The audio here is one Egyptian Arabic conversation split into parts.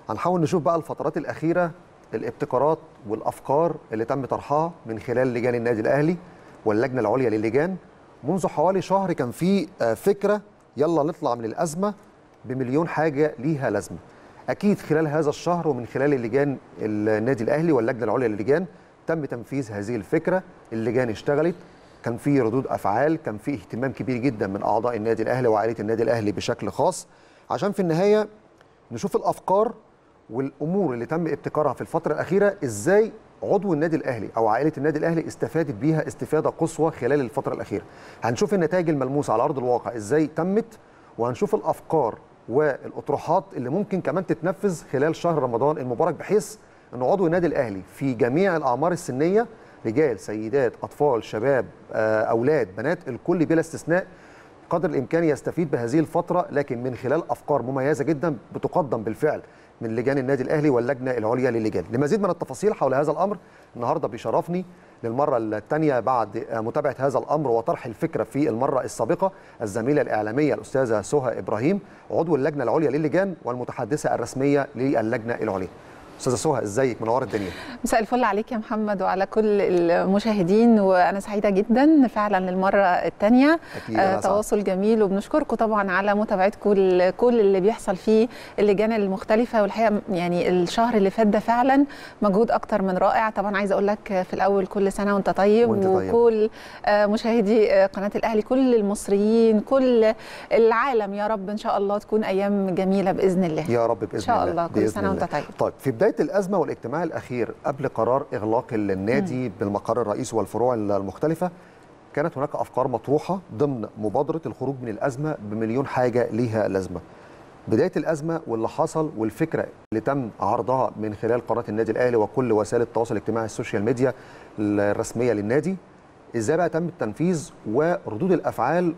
هنحاول نشوف بقى الفترات الاخيره الابتكارات والافكار اللي تم طرحها من خلال لجان النادي الاهلي واللجنه العليا للجان منذ حوالي شهر كان في آه، فكره يلا نطلع من الازمه بمليون حاجه ليها لازمه اكيد خلال هذا الشهر ومن خلال اللجان النادي الاهلي واللجنه العليا للجان تم تنفيذ هذه الفكره اللجان اشتغلت كان في ردود افعال كان في اهتمام كبير جدا من اعضاء النادي الاهلي وعائله النادي الاهلي بشكل خاص عشان في النهايه نشوف الافكار والامور اللي تم ابتكارها في الفتره الاخيره ازاي عضو النادي الاهلي او عائله النادي الاهلي استفادت بيها استفاده قصوى خلال الفتره الاخيره هنشوف النتائج الملموسه على ارض الواقع ازاي تمت وهنشوف الافكار والاطروحات اللي ممكن كمان تتنفذ خلال شهر رمضان المبارك بحيث ان عضو النادي الاهلي في جميع الاعمار السنيه رجال سيدات اطفال شباب آه، اولاد بنات الكل بلا استثناء قدر الامكان يستفيد بهذه الفتره لكن من خلال افكار مميزه جدا بتقدم بالفعل من لجان النادي الاهلي واللجنه العليا للجان لمزيد من التفاصيل حول هذا الامر النهارده بيشرفني للمره الثانيه بعد متابعه هذا الامر وطرح الفكره في المره السابقه الزميله الاعلاميه الاستاذه سهى ابراهيم عضو اللجنه العليا للجان والمتحدثه الرسميه للجنه العليا استاذه سهى ازيك منوره الدنيا مساء الفل عليك يا محمد وعلى كل المشاهدين وانا سعيده جدا فعلا للمره الثانيه أكيد أنا سعد. تواصل جميل وبنشكركم طبعا على متابعتكم ال- كل اللي بيحصل فيه اللجان المختلفه والحقيقه يعني الشهر اللي فات ده فعلا مجهود اكتر من رائع طبعا عايزه اقول لك في الاول كل سنه وانت طيب وأنت طيب. وكل آه، مشاهدي آه، قناه الاهلي كل المصريين كل العالم يا رب ان شاء الله تكون ايام جميله باذن الله يا رب باذن ان شاء الله الله كل بإذن سنه وانت الله. طيب طيب في بدايه الازمه والاجتماع الاخير قبل قرار اغلاق النادي بالمقر الرئيسي والفروع المختلفه كانت هناك افكار مطروحه ضمن مبادره الخروج من الازمه بمليون حاجه ليها لازمه بدايه الازمه واللي حصل والفكره اللي تم عرضها من خلال قناه النادي الاهلي وكل وسائل التواصل الاجتماعي السوشيال ميديا الرسميه للنادي ازاي بقى تم التنفيذ وردود الافعال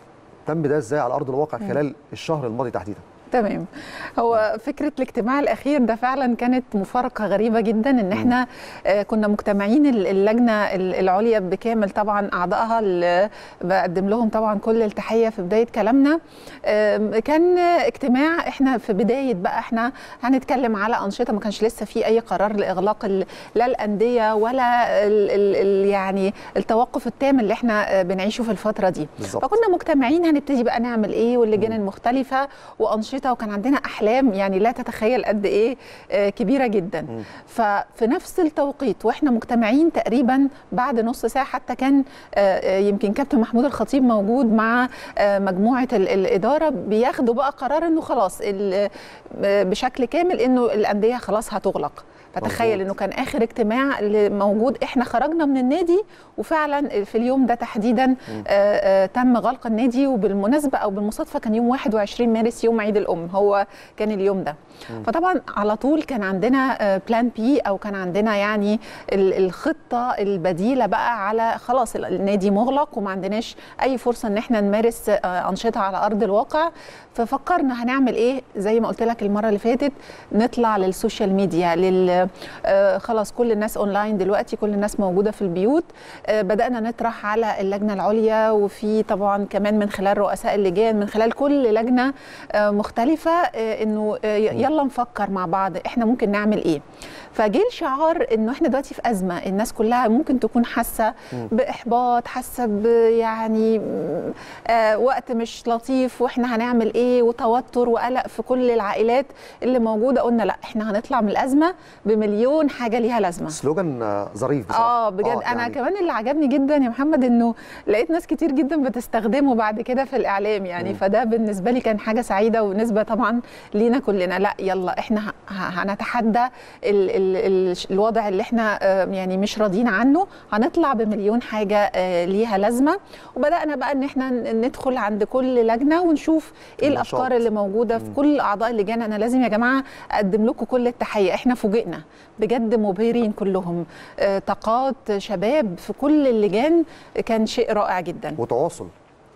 وتم ده ازاي على ارض الواقع خلال الشهر الماضي تحديدا تمام هو فكره الاجتماع الاخير ده فعلا كانت مفارقه غريبه جدا ان احنا آه، كنا مجتمعين ال- اللجنه ال- العليا بكامل طبعا اعضائها اللي بقدم لهم طبعا كل التحيه في بدايه كلامنا آم، كان اجتماع احنا في بدايه بقى احنا هنتكلم على انشطه ما كانش لسه في اي قرار لاغلاق ال- لا الانديه ولا ال ال ال يعني التوقف التام اللي احنا آه، بنعيشه في الفتره دي بالظبط. فكنا مجتمعين هنبتدي بقى نعمل ايه واللجان المختلفه وانشطه وكان عندنا احلام يعني لا تتخيل قد ايه آه، كبيره جدا ففي نفس التوقيت واحنا مجتمعين تقريبا بعد نص ساعه حتى كان آه، آه، يمكن كابتن محمود الخطيب موجود مع آه، مجموعه ال- الاداره بياخدوا بقى قرار انه خلاص ال- آه، بشكل كامل انه الانديه خلاص هتغلق فتخيل مظبوط. انه كان اخر اجتماع اللي موجود احنا خرجنا من النادي وفعلا في اليوم ده تحديدا آه، آه، تم غلق النادي وبالمناسبه او بالمصادفه كان يوم 21 مارس يوم عيد الام هو كان اليوم ده فطبعا على طول كان عندنا بلان بي او كان عندنا يعني ال- الخطه البديله بقى على خلاص ال- النادي مغلق وما عندناش اي فرصه ان احنا نمارس آه، انشطه على ارض الواقع ففكرنا هنعمل ايه زي ما قلت لك المره اللي فاتت نطلع للسوشيال ميديا لل آه، خلاص كل الناس اونلاين دلوقتي كل الناس موجوده في البيوت آه، بدانا نطرح على اللجنه العليا وفي طبعا كمان من خلال رؤساء اللجان من خلال كل لجنه آه، مختلفه آه، انه آه، يلا نفكر مع بعض احنا ممكن نعمل ايه فجه الشعار انه احنا دلوقتي في ازمه الناس كلها ممكن تكون حاسه باحباط حاسه ب- يعني م- آه وقت مش لطيف واحنا هنعمل ايه وتوتر وقلق في كل العائلات اللي موجوده قلنا لا احنا هنطلع من الازمه بمليون حاجه ليها لازمه سلوجان آه، ظريف بصراحه اه بجد آه، انا يعني كمان اللي عجبني جدا يا محمد انه لقيت ناس كتير جدا بتستخدمه بعد كده في الاعلام يعني فده بالنسبه لي كان حاجه سعيده ونسبه طبعا لينا كلنا لا يلا احنا ه- ه- هنتحدى ال ال ال الوضع اللي احنا آه، يعني مش راضيين عنه هنطلع بمليون حاجه آه، ليها لازمه وبدانا بقى ان احنا ن- ندخل عند كل لجنه ونشوف ايه النشاط. الافكار اللي موجوده في كل اعضاء اللجان انا لازم يا جماعه اقدم لكم كل التحيه احنا فوجئنا بجد مبهرين كلهم آه، طاقات شباب في كل اللجان كان شيء رائع جدا وتواصل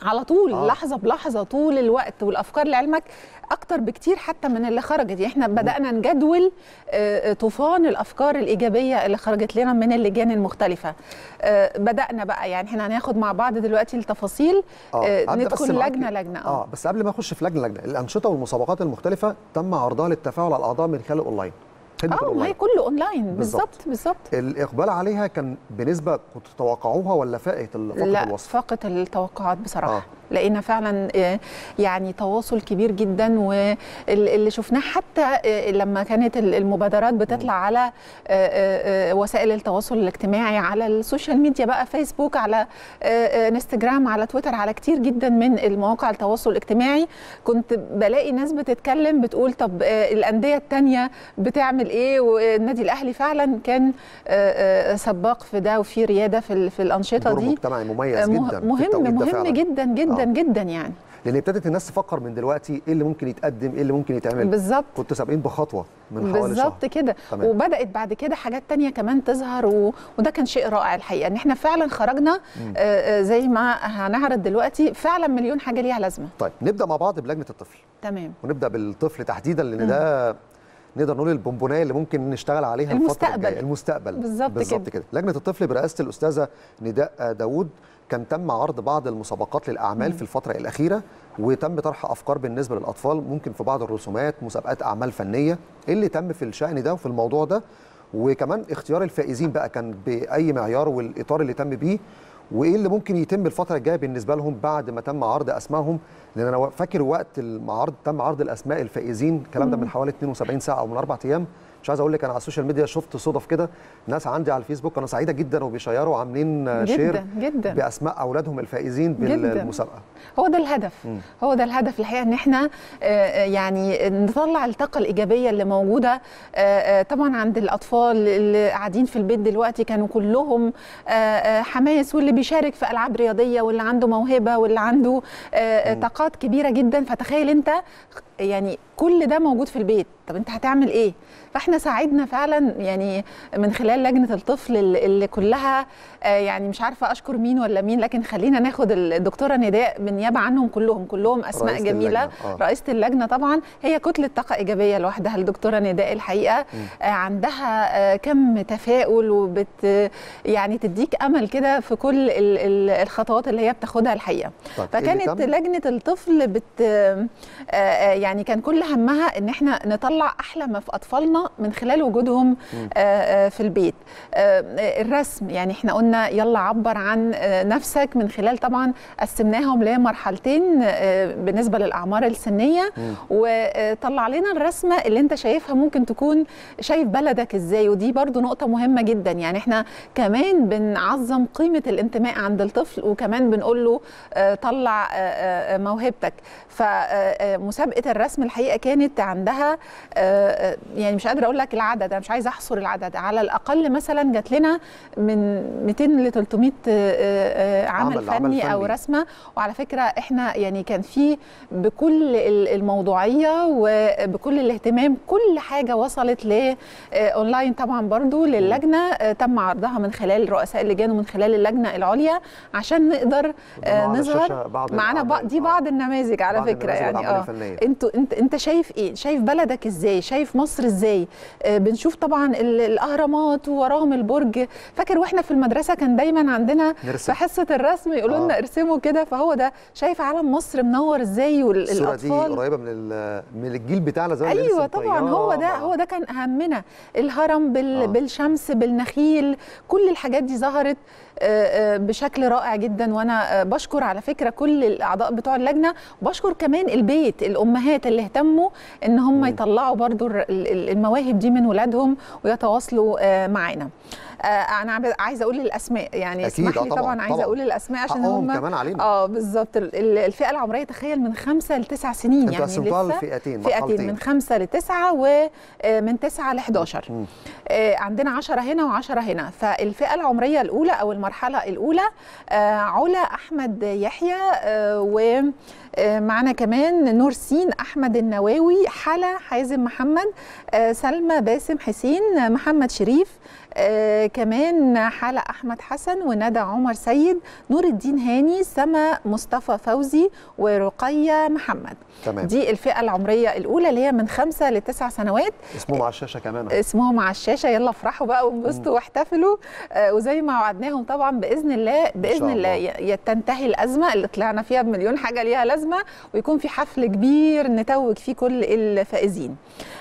على طول آه. آه. لحظه بلحظه طول الوقت والافكار لعلمك اكتر بكتير حتى من اللي خرجت يعني احنا بدانا نجدول آه، آه، طوفان الافكار الايجابيه اللي خرجت لنا من اللجان المختلفه آه، بدانا بقى يعني احنا هناخد مع بعض دلوقتي التفاصيل آه، أبدأ بس ندخل معاك- لجنه لجنه اه بس قبل ما اخش في لجنه لجنه الانشطه والمسابقات المختلفه تم عرضها للتفاعل على الاعضاء من خلال الاونلاين خدمه اه ما هي الاونلاين كله اونلاين بالظبط. بالظبط بالظبط الاقبال عليها كان بنسبه كنت تتوقعوها ولا فاقت ال- فقط لا الوصف فاقت التوقعات بصراحه آه. آه. لقينا فعلا آه، يعني تواصل كبير جدا واللي شفناه حتى آه، لما كانت ال- المبادرات بتطلع على آه، آه، آه، وسائل التواصل الاجتماعي على السوشيال ميديا بقى فيسبوك على آه، آه، انستجرام على تويتر على كتير جدا من المواقع التواصل الاجتماعي كنت بلاقي ناس بتتكلم بتقول طب آه، الانديه التانية بتعمل ايه والنادي الاهلي فعلا كان آه، آه، سباق في ده وفي رياده في ال- في الانشطه دور دي مجتمعي مميز آه، جدا مه- في مهم التوقيت ده مهم فعلاً. جدا جدا آه. جدا يعني لان ابتدت الناس تفكر من دلوقتي ايه اللي ممكن يتقدم ايه اللي ممكن يتعمل بالظبط كنت سابقين بخطوه من حوالي شهر بالظبط كده تمام. وبدات بعد كده حاجات تانية كمان تظهر و... وده كان شيء رائع الحقيقه ان احنا فعلا خرجنا آه، آه، زي ما هنعرض دلوقتي فعلا مليون حاجه ليها لازمه طيب نبدا مع بعض بلجنه الطفل تمام ونبدا بالطفل تحديدا لان ده نقدر نقول البونبونايه اللي ممكن نشتغل عليها الفتره المستقبل. الجايه المستقبل بالظبط بالظبط كده. كده لجنه الطفل برئاسه الاستاذه نداء داوود كان تم عرض بعض المسابقات للاعمال في الفتره الاخيره وتم طرح افكار بالنسبه للاطفال ممكن في بعض الرسومات مسابقات اعمال فنيه ايه اللي تم في الشان ده وفي الموضوع ده وكمان اختيار الفائزين بقى كان باي معيار والاطار اللي تم بيه وايه اللي ممكن يتم الفتره الجايه بالنسبه لهم بعد ما تم عرض اسمائهم لان انا فاكر وقت المعارض تم عرض الاسماء الفائزين الكلام ده من حوالي 72 ساعه او من اربع ايام مش عايز اقول لك انا على السوشيال ميديا شفت صدف كده ناس عندي على الفيسبوك كانوا سعيده جدا وبيشيروا عاملين شير جدا جدا باسماء اولادهم الفائزين جداً. بالمسابقه هو ده الهدف هو ده الهدف الحقيقه ان احنا آه، يعني نطلع الطاقه الايجابيه اللي موجوده آه، آه، طبعا عند الاطفال اللي قاعدين في البيت دلوقتي كانوا كلهم آه، آه، حماس واللي بيشارك في العاب رياضيه واللي عنده موهبه واللي عنده آه، آه، طاقات كبيره جدا فتخيل انت يعني كل ده موجود في البيت طب انت هتعمل ايه فاحنا ساعدنا فعلا يعني من خلال لجنه الطفل اللي اللي كلها آه، يعني مش عارفه اشكر مين ولا مين لكن خلينا ناخد الدكتوره نداء بالنيابه عنهم كلهم كلهم اسماء رئيسة جميله اللجنة، آه. رئيسه اللجنه طبعا هي كتله طاقه ايجابيه لوحدها الدكتوره نداء الحقيقه آه، عندها آه، كم تفاؤل وبت يعني تديك امل كده في كل ال- ال- الخطوات اللي هي بتاخدها الحقيقه طيب إيه اللي فكانت تم؟ لجنه الطفل بت آه، آه، يعني كان كل همها ان احنا نطلع احلى ما في اطفالنا من خلال وجودهم آه، آه، في البيت آه، آه، الرسم يعني احنا قلنا يلا عبر عن آه، نفسك من خلال طبعا قسمناهم لمرحلتين آه، بالنسبه للاعمار السنيه وطلع لنا الرسمه اللي انت شايفها ممكن تكون شايف بلدك ازاي ودي برضو نقطه مهمه جدا يعني احنا كمان بنعظم قيمه الانتماء عند الطفل وكمان بنقول له آه، طلع آه، آه، موهبتك فمسابقه الرسم الحقيقه كانت عندها آه، آه، يعني مش قادره اقول لك العدد انا مش عايزه احصر العدد على الاقل مثلا جات لنا من 200 ل 300 آه، آه، عمل, عمل- عمل فني او فني. رسمه وعلى فكره احنا يعني كان في بكل ال- الموضوعيه وبكل الاهتمام كل حاجه وصلت ل آه، اونلاين طبعا برضو للجنه آه، تم عرضها من خلال رؤساء اللجان ومن خلال اللجنه العليا عشان نقدر آه، على الشاشة نظهر بعض معانا الأعمال. بعض دي آه. بعض النماذج على بعض فكره النماذج يعني والأعمال اه الفنية. انتوا انت انت شايف ايه شايف بلدك ازاي شايف مصر ازاي آه بنشوف طبعا ال- الاهرامات ووراهم البرج فاكر واحنا في المدرسه كان دايما عندنا نرسم. في حصه الرسم يقولوا لنا آه. ارسموا كده فهو ده شايف علم مصر منور ازاي الصوره دي والاطفال قريبه من ال- من الجيل بتاعنا زمان اللي ايوه يرسم طبعا هو طيارة ده مع- هو ده كان اهمنا الهرم بال آه. بالشمس بالنخيل كل الحاجات دي ظهرت آه، آه، بشكل رائع جدا وانا آه، بشكر على فكره كل الاعضاء بتوع اللجنه وبشكر كمان البيت الامهات اللي اهتموا ان هم يطلعوا برضو الر- ال- ال- المواهب دي من ولادهم ويتواصلوا آه، معانا آه، انا عايزة- عايزه اقول الاسماء يعني أكيد، اسمح آه لي طبعاً، طبعا عايزه طبعاً. اقول الاسماء عشان حقهم هم كمان علينا. اه بالظبط ال- ال- الفئه العمريه تخيل من خمسه لتسع سنين انتوا يعني قسمتوها لسه لفئتين فئتين مرحلتين. من خمسة لتسعة ومن تسعة ل 11 آه، عندنا عشرة هنا وعشرة هنا فالفئة العمرية الأولى أو المرحلة الأولى آه، علا أحمد يحيى ومعنا كمان نور سين احمد النواوي حلا حازم محمد آه، سلمى باسم حسين آه، محمد شريف آه كمان حلا احمد حسن وندى عمر سيد نور الدين هاني سما مصطفى فوزي ورقيه محمد تمام دي الفئه العمريه الاولى اللي هي من خمسة لتسع سنوات اسمهم على الشاشه كمان أهو. اسمهم على الشاشه يلا افرحوا بقى وانبسطوا واحتفلوا آه وزي ما وعدناهم طبعا باذن الله باذن شاء الله الله. ي- تنتهي الازمه اللي طلعنا فيها بمليون حاجه ليها لازمه ويكون في حفل كبير نتوج فيه كل الفائزين.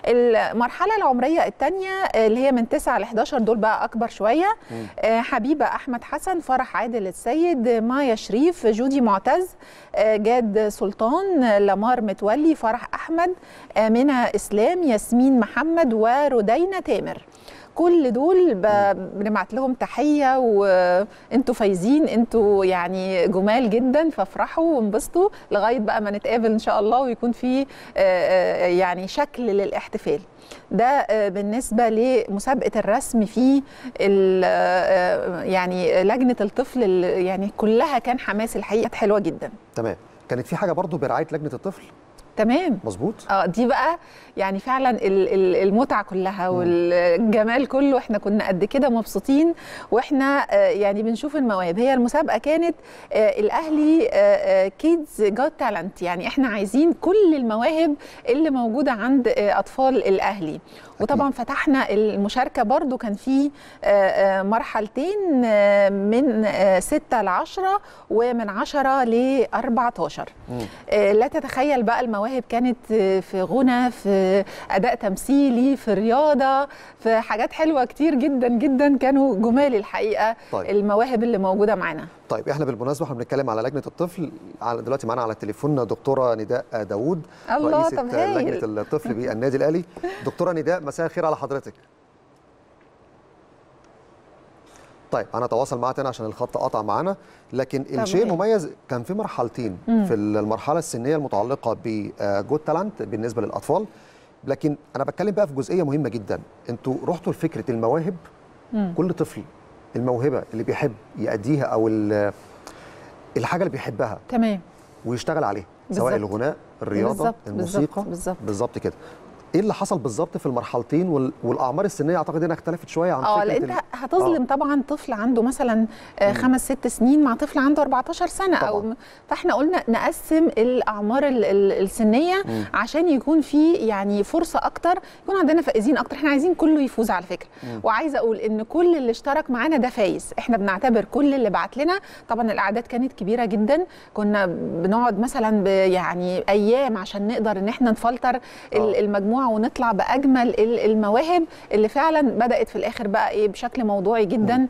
المرحله العمريه الثانيه اللي هي من 9 ل 11 دول بقى اكبر شويه آه حبيبه احمد حسن فرح عادل السيد مايا شريف جودي معتز آه جاد سلطان آه، لمار متولي فرح احمد امنه اسلام ياسمين محمد ورودينا تامر كل دول ب- بنبعت لهم تحيه وانتوا فايزين انتوا يعني جمال جدا فافرحوا وانبسطوا لغايه بقى ما نتقابل ان شاء الله ويكون في آه، آه، يعني شكل للاحتفال ده آه، بالنسبه لمسابقه الرسم في ال- آه، يعني لجنه الطفل ال- يعني كلها كان حماس الحقيقه كانت حلوه جدا تمام كانت في حاجه برضو برعايه لجنه الطفل تمام مظبوط اه دي بقى يعني فعلا ال- ال- المتعه كلها والجمال كله احنا كنا قد كده مبسوطين واحنا آه، يعني بنشوف المواهب هي المسابقه كانت آه، الاهلي كيدز جوت تالنت يعني احنا عايزين كل المواهب اللي موجوده عند آه، اطفال الاهلي وطبعا فتحنا المشاركه برضو كان في آه، آه، مرحلتين آه، من 6 ل 10 ومن 10 ل 14 مم. آه، لا تتخيل بقى المواهب كانت آه، في غنى في اداء تمثيلي في رياضه في حاجات حلوه كتير جدا جدا كانوا جمال الحقيقه طيب. المواهب اللي موجوده معانا طيب احنا بالمناسبه احنا بنتكلم على لجنه الطفل على دلوقتي معانا على التليفون دكتوره نداء داوود الله رئيسه طب هايل لجنه الطفل بالنادي الاهلي دكتوره نداء مساء الخير على حضرتك طيب انا اتواصل معاها تاني عشان الخط قطع معانا لكن الشيء هايل. المميز كان في مرحلتين مم. في المرحله السنيه المتعلقه بجود تالنت بالنسبه للاطفال لكن انا بتكلم بقى في جزئيه مهمه جدا انتوا رحتوا لفكره المواهب مم. كل طفل الموهبه اللي بيحب يأديها او ال- الحاجه اللي بيحبها تمام ويشتغل عليها سواء بالظبط. الغناء الرياضه بالظبط، الموسيقى بالظبط. بالظبط كده ايه اللي حصل بالظبط في المرحلتين وال... والاعمار السنيه اعتقد انها اختلفت شويه عن اه فكره لان ال- انت هتظلم طبعا طفل عنده مثلا آه، خمس ست سنين مع طفل عنده 14 سنه او طبعاً. م- فاحنا قلنا نقسم الاعمار ال- ال- السنيه مم. عشان يكون في يعني فرصه اكتر يكون عندنا فائزين اكتر احنا عايزين كله يفوز على فكره مم. وعايزه اقول ان كل اللي اشترك معانا ده فايز احنا بنعتبر كل اللي بعت لنا طبعا الاعداد كانت كبيره جدا كنا بنقعد مثلا ب- يعني ايام عشان نقدر ان احنا نفلتر ال- آه. المجموعه ونطلع باجمل ال- المواهب اللي فعلا بدات في الاخر بقى ايه بشكل موضوعي جدا آه،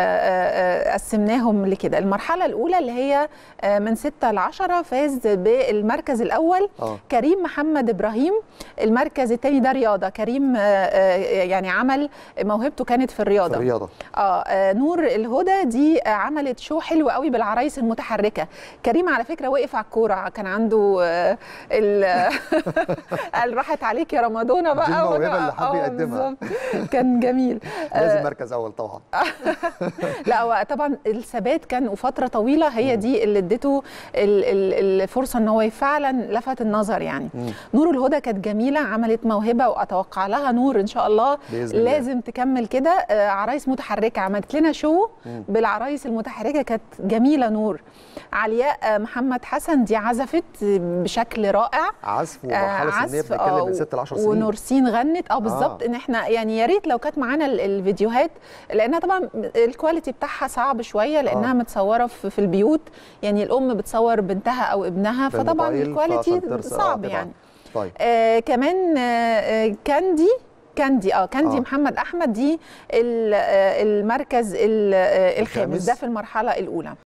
آه، آه، قسمناهم لكده المرحله الاولى اللي هي آه، من 6 ل 10 فاز بالمركز الاول اه كريم محمد ابراهيم المركز الثاني ده رياضه كريم آه، آه، يعني عمل موهبته كانت في في الرياضه الرياضه اه آه، نور الهدى دي آه، عملت شو حلو قوي بالعرايس المتحركه كريم على فكره وقف على الكوره كان عنده آه، ال قال راحت عليك يا رمضانه بقى دي الموهبة وأنا- اللي حب آه، يقدمها. بالظبط. كان جميل لازم مركز اول طبعا لا هو طبعا الثبات كان وفتره طويله هي دي اللي ادته ال- ال- الفرصه ان هو فعلا لفت النظر يعني مم. نور الهدى كانت جميله عملت موهبه واتوقع لها نور ان شاء الله بإذن الله. لازم تكمل كده آه، عرايس متحركه عملت لنا شو مم. بالعرايس المتحركه كانت جميله نور علياء آه، محمد حسن دي عزفت بشكل رائع عزف آه، ومرحله سنيه عزف، بنتكلم آه، من 6 ل 10 سنين ونورسين غنت اه بالظبط آه. ان احنا يعني يا ريت لو كانت معانا ال- الفيديوهات لانها طبعا الكواليتي بتاعها صعب شويه لانها آه. متصوره في في البيوت يعني الام بتصور بنتها او ابنها فطبعا بالموبايل، الكواليتي فعشان ترسل، آه، صعب طبعاً. يعني طيب آه كمان آه آه، كاندي كاندي اه كاندي آه. آه. محمد احمد دي ال- آه، المركز ال- آه، الخامس الخامس. ده في المرحله الاولى